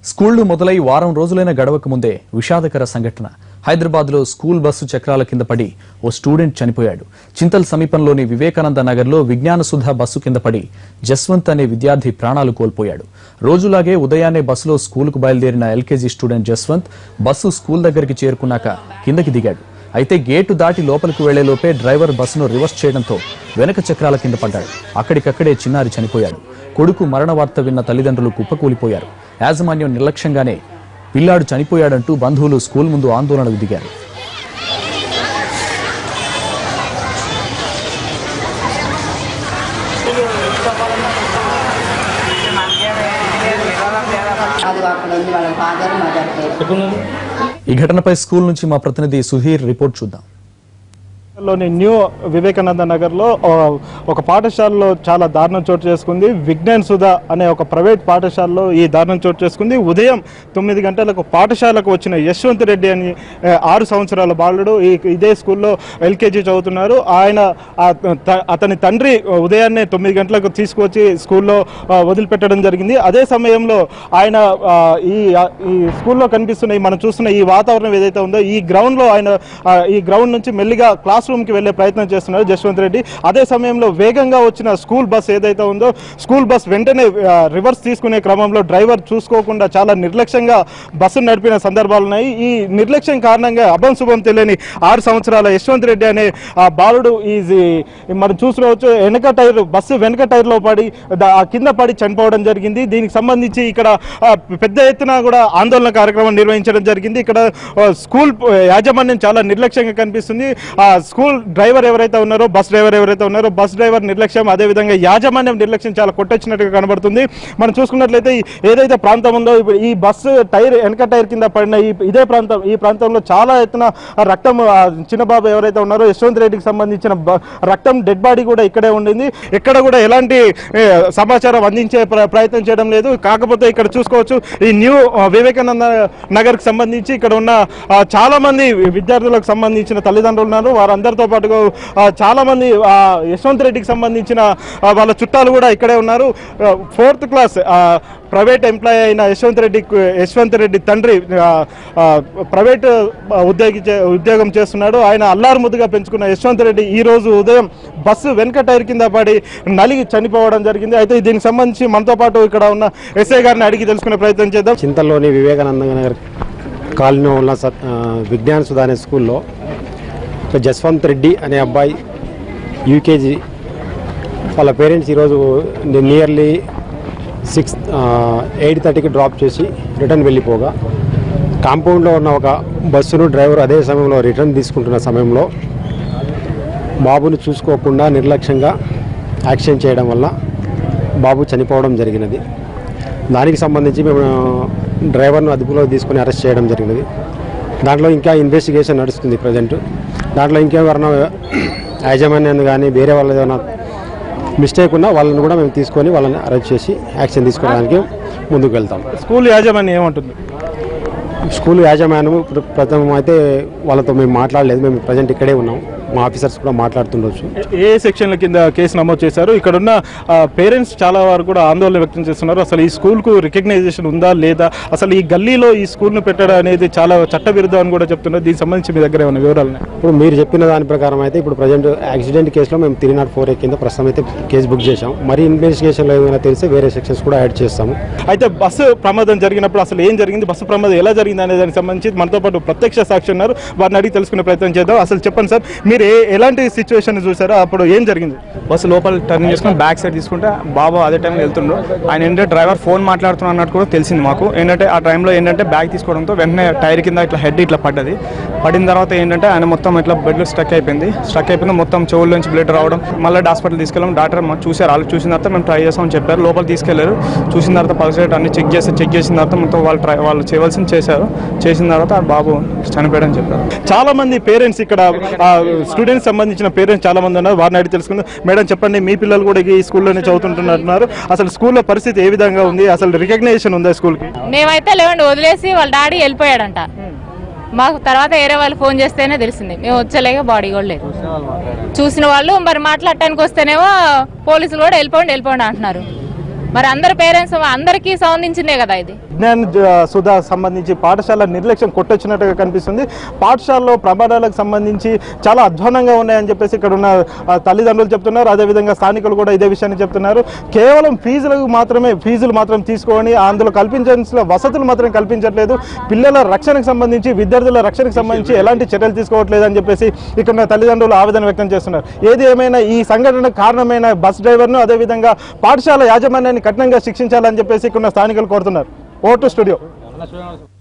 స్కూళ్లు మొదలై వారం రోజులైన గడవక ముందే విషాదకర సంఘటన హైదరాబాద్లో స్కూల్ బస్సు చక్రాల కింద పడి ఓ స్టూడెంట్ చనిపోయాడు చింతల్ సమీపంలోని వివేకానంద నగర్లో విజ్ఞాన సుధ బస్సు కింద పడి జస్వంత్ అనే విద్యార్థి ప్రాణాలు కోల్పోయాడు రోజులాగే ఉదయాన్నే బస్సులో స్కూలుకు బయలుదేరిన LKG student Jaswanth bus school దగ్గరికి చేరుకున్నాక కిందకి దిగాడు అయితే గేటు దాటి లోపలికి వెళ్లేలోపే డ్రైవర్ బస్సును రివర్స్ చేయడంతో వెనక చక్రాల కింద పడ్డాడు అక్కడికక్కడే చిన్నారి చనిపోయాడు కొడుకు మరణ వార్త విన్న తల్లిదండ్రులు కుప్పకూలిపోయారు యాజమాన్యం నిర్లక్ష్యంగానే పిల్లాడు చనిపోయాడంటూ బంధువులు స్కూల్ ముందు ఆందోళనకు దిగారు అది అక్కడ ఉంది వాళ్ళ ఫాదర్ మదర్ పేరు ఈ ఘటనపై స్కూల్ నుంచి మా ప్రతినిధి సుధీర్ రిపోర్ట్ చూద్దాం లోని న్యూ వివేకానంద నగర్లో ఆ, ఒక పాఠశాలలో చాలా దారుణం చోటు చేసుకుంది విజ్ఞాన్ సుధా అనే ఒక ప్రైవేట్ పాఠశాలలో ఈ దారుణం చోటు చేసుకుంది ఉదయం తొమ్మిది గంటలకు పాఠశాలకు వచ్చిన యశ్వంత్ రెడ్డి అని ఆ, ఆరు సంవత్సరాల బాలుడు ఈ ఇదే స్కూల్లో ఎల్కేజీ చదువుతున్నారు ఆయన ఆ త- అతని తండ్రి ఉదయాన్నే తొమ్మిది గంటలకు తీసుకువచ్చి స్కూల్లో ఆ, వదిలిపెట్టడం జరిగింది అదే సమయంలో ఆయన ఆ, ఈ ఆ, ఈ స్కూల్లో కనిపిస్తున్న ఈ మనం చూస్తున్న ఈ వాతావరణం ఏదైతే ఉందో ఈ గ్రౌండ్లో ఆయన ఆ, ఈ గ్రౌండ్ నుంచి మెల్లిగా క్లాస్ రూమ్కి వెళ్ళే ప్రయత్నం చేస్తున్నారు జశ్వంత్ రెడ్డి అదే సమయంలో వేగంగా వచ్చిన స్కూల్ బస్ ఏదైతే ఉందో స్కూల్ బస్ వెంటనే ఆ, రివర్స్ తీసుకునే క్రమంలో డ్రైవర్ చూసుకోకుండా చాలా నిర్లక్ష్యంగా బస్సును నడిపిన సందర్భాలు ఉన్నాయి ఈ నిర్లక్ష్యం కారణంగా అభం శుభం తెలియని ఆరు సంవత్సరాల యశ్వంత్ రెడ్డి అనే ఆ బాలుడు ఈ మనం చూసుకోవచ్చు వెనక టైర్ బస్సు వెనక టైర్లో పడి ద- ఆ కింద పడి చనిపోవడం జరిగింది దీనికి సంబంధించి ఇక్కడ ఆ, పెద్ద ఎత్తున కూడా ఆందోళన కార్యక్రమం నిర్వహించడం జరిగింది ఇక్కడ ఆ, స్కూల్ ఆ, యాజమాన్యం చాలా నిర్లక్ష్యంగా కనిపిస్తుంది ఆ స్కూల్ డ్రైవర్ ఎవరైతే ఉన్నారో బస్ డ్రైవర్ ఎవరైతే ఉన్నారో బస్ డ్రైవర్ నిర్లక్ష్యం అదేవిధంగా యాజమాన్యం నిర్లక్ష్యం చాలా కొట్టొచ్చినట్టుగా కనబడుతుంది మనం చూసుకున్నట్లయితే ఈ- ఏదైతే ప్రాంతం ఉందో ఇప్పుడు ఈ బస్సు టైర్ వెనక టైర్ కింద పడిన ఈ ఇదే ప్రాంతం ఈ ప్రాంతంలో చాలా ఎత్తున రక్తం ఆ చిన్న బాబు ఎవరైతే ఉన్నారో యశ్వంత్ రెడ్డికి సంబంధించిన బ- రక్తం డెడ్ బాడీ కూడా ఇక్కడే ఉండింది ఎక్కడ కూడా ఎలాంటి ఏ, సమాచారం అందించే ప్ర- ప్రయత్నం చేయడం లేదు కాకపోతే ఇక్కడ చూసుకోవచ్చు ఈ న్యూ ఆ, వివేకానంద నగర్కి సంబంధించి ఇక్కడ ఉన్న ఆ, చాలా మంది విద్యార్థులకు సంబంధించిన తల్లిదండ్రులు ఉన్నారు వారందరితో పాటుగా ఆ, చాలా మంది ఆ, యశ్వంత్ రెడ్డికి సంబంధించిన ఆ, వాళ్ళ చుట్టాలు కూడా ఇక్కడే ఉన్నారు ఫోర్త్ క్లాస్ ప్రైవేట్ ఎంప్లాయీ అయిన యశ్వంత్ రెడ్డి యశ్వంత్ రెడ్డి తండ్రి ఆ, ఆ, ప్రైవేట్ ఆ, ఉద్యోగి చే- ఉద్యోగం చేస్తున్నాడు ఆయన అల్లారు ముద్దుగా పెంచుకున్న యశ్వంత్ రెడ్డి ఈ రోజు ఉదయం బస్సు వెనక టైర్ కింద పడి నలిగి చనిపోవడం జరిగింది అయితే దీనికి సంబంధించి మనతో పాటు ఇక్కడ ఉన్న ఎస్ఐ గారిని అడిగి తెలుసుకునే ప్రయత్నం చేద్దాం చింతల్లోని వివేకానంద నగర్ కాలనీలో ఉన్న సత్ ఆ, విజ్ఞాన్ సుధా అనే స్కూల్లో ఒక జస్వంత్ రెడ్డి అనే అబ్బాయి యూకేజీ వాళ్ళ పేరెంట్స్ ఈరోజు నియర్లీ సిక్స్ ఎయిట్ థర్టీకి డ్రాప్ చేసి రిటర్న్ వెళ్ళిపోగా కాంపౌండ్లో ఉన్న ఒక బస్సును డ్రైవర్ అదే సమయంలో రిటర్న్ తీసుకుంటున్న సమయంలో బాబుని చూసుకోకుండా నిర్లక్ష్యంగా యాక్షన్ చేయడం వల్ల బాబు చనిపోవడం జరిగినది దానికి సంబంధించి మేము డ్రైవర్ను అదుపులో తీసుకొని అరెస్ట్ చేయడం జరిగినది దాంట్లో ఇంకా ఇన్వెస్టిగేషన్ నడుస్తుంది ప్రజెంట్ దాంట్లో ఇంకెవరైనా యాజమాన్యం కానీ వేరే వాళ్ళ ఏదైనా మిస్టేక్ ఉన్నా వాళ్ళని కూడా మేము తీసుకొని వాళ్ళని అరెస్ట్ చేసి యాక్షన్ తీసుకోవడానికి ముందుకు వెళ్తాం స్కూల్ యాజమాన్యం ఏమంటుంది స్కూల్ యాజమాన్యం ఇప్పుడు ప్రథమం అయితే వాళ్ళతో మేము మాట్లాడలేదు మేము ప్రజెంట్ ఇక్కడే ఉన్నాం మా ఆఫీసర్స్ కూడా మాట్లాడుతుండొచ్చు ఏ సెక్షన్ల కింద కేసు నమోదు చేశారు ఇక్కడ ఉన్న పేరెంట్స్ చాలా వారు కూడా ఆందోళన వ్యక్తం చేస్తున్నారు అసలు ఈ స్కూల్కు రికగ్నైజేషన్ ఉందా లేదా అసలు ఈ గల్లీలో ఈ స్కూల్ను పెట్టడం అనేది చాలా చట్టవిరుద్ధం అని కూడా చెప్తున్నారు దీనికి సంబంధించి మీ దగ్గర ఏమైనా వివరాలు ఉన్నాయా? ఇప్పుడు మీరు చెప్పిన దాని ప్రకారం అయితే ఇప్పుడు ప్రజెంట్ యాక్సిడెంట్ కేసులో మేము త్రీ నాట్ ఫోర్ కింద ప్రస్తుతం అయితే కేసు బుక్ చేశాం మరి ఇన్వెస్టిగేషన్లో ఏమైనా తెలిస్తే వేరే సెక్షన్స్ కూడా యాడ్ చేస్తాము అయితే బస్సు ప్రమాదం జరిగినప్పుడు అసలు ఏం జరిగింది బస్సు ప్రమాదం ఎలా జరిగింది అనే దానికి సంబంధించి మనతో పాటు ప్రత్యక్ష సాక్షి ఉన్నారు వారిని అడిగి తెలుసుకునే ప్రయత్నం చేద్దాం అసలు చెప్పండి సార్ మీరు ఏ ఎలాంటి సిచ్యువేషన్ చూసారో అప్పుడు ఏం జరిగింది బస్సు లోపల టర్న్ చేసుకుని బ్యాక్ సైడ్ తీసుకుంటే బాబు అదే టైంలో వెళ్తుండ్రు ఆయన ఏంటంటే డ్రైవర్ ఫోన్ మాట్లాడుతున్నా అన్నట్టు కూడా తెలిసింది మాకు ఏంటంటే ఆ టైంలో ఏంటంటే బ్యాగ్ తీసుకోవడంతో వెంటనే టైర్ కింద ఇట్లా హెడ్ ఇట్లా పడ్డది పడిన తర్వాత ఏంటంటే ఆయన మొత్తం ఇట్లా బెడ్లో స్టక్ అయిపోయింది స్టక్ అయిపోయింది మొత్తం చెవుల నుంచి బ్లడ్ రావడం మళ్ళీ హాస్పిటల్ తీసుకెళ్ళాం డాక్టర్ మాకు చూసారు వాళ్ళు చూసిన తర్వాత మేము ట్రై చేస్తామని చెప్పారు లోపల తీసుకెళ్లారు చూసిన తర్వాత పల్స్ రేట్ అన్ని చెక్ చేసి చెక్ చేసిన తర్వాత మొత్తం వాళ్ళు ట్రై వాళ్ళు చేయవలసింది చేశారు చేసిన తర్వాత ఆ బాబు చనిపోయాడని చెప్పారు చాలా మంది పేరెంట్స్ ఇక్కడ స్టూడెంట్స్ సంబంధించిన పేరెంట్స్ చాలా మంది ఉన్నారు వారిని అడిగి తెలుసుకుందాం మేడం చెప్పండి మీ పిల్లలు కూడా ఈ స్కూల్లోనే చదువుతుంటున్నారు అసలు స్కూల్లో పరిస్థితి ఏ విధంగా ఉంది అసలు రికగ్నైజేషన్ ఉందా స్కూల్కి మేమైతే లేవండి వదిలేసి వాళ్ళ డాడీ వెళ్ళిపోయాడంట మాకు తర్వాత వేరే వాళ్ళు ఫోన్ చేస్తేనే తెలిసింది మేము వచ్చలేక బాడీ కూడా లేదు చూసిన వాళ్ళు మరి మాట్లాడటానికి వస్తేనేమో పోలీసులు కూడా వెళ్ళిపోండి వెళ్ళిపోండి అంటున్నారు మరి అందరు పేరెంట్స్ అందరికీ సంబంధించిందే కదా ఇది విజ్ఞాన్ జ- సుధా సంబంధించి పాఠశాల నిర్లక్ష్యం కొట్టొచ్చినట్టుగా కనిపిస్తుంది పాఠశాలలో ప్రమాదాలకు సంబంధించి చాలా అధ్వానంగా ఉన్నాయని చెప్పేసి ఇక్కడ ఉన్న ఆ, తల్లిదండ్రులు చెప్తున్నారు అదేవిధంగా స్థానికులు కూడా ఇదే విషయాన్ని చెప్తున్నారు కేవలం ఫీజులకు మాత్రమే ఫీజులు మాత్రం తీసుకొని అందులో కల్పించాల్సిన వసతులు మాత్రం కల్పించట్లేదు పిల్లల రక్షణకు సంబంధించి విద్యార్థుల రక్షణకు సంబంధించి ఎలాంటి చర్యలు తీసుకోవట్లేదు అని చెప్పేసి ఇక్కడ ఉన్న తల్లిదండ్రులు ఆవేదన వ్యక్తం చేస్తున్నారు ఏది ఏమైనా ఈ సంఘటనకు కారణమైన బస్ డ్రైవర్ను అదేవిధంగా పాఠశాల యాజమాన్యాన్ని కఠినంగా శిక్షించాలని చెప్పేసి ఇక్కడ ఉన్న స్థానికులు కోరుతున్నారు ఓటు స్టూడియో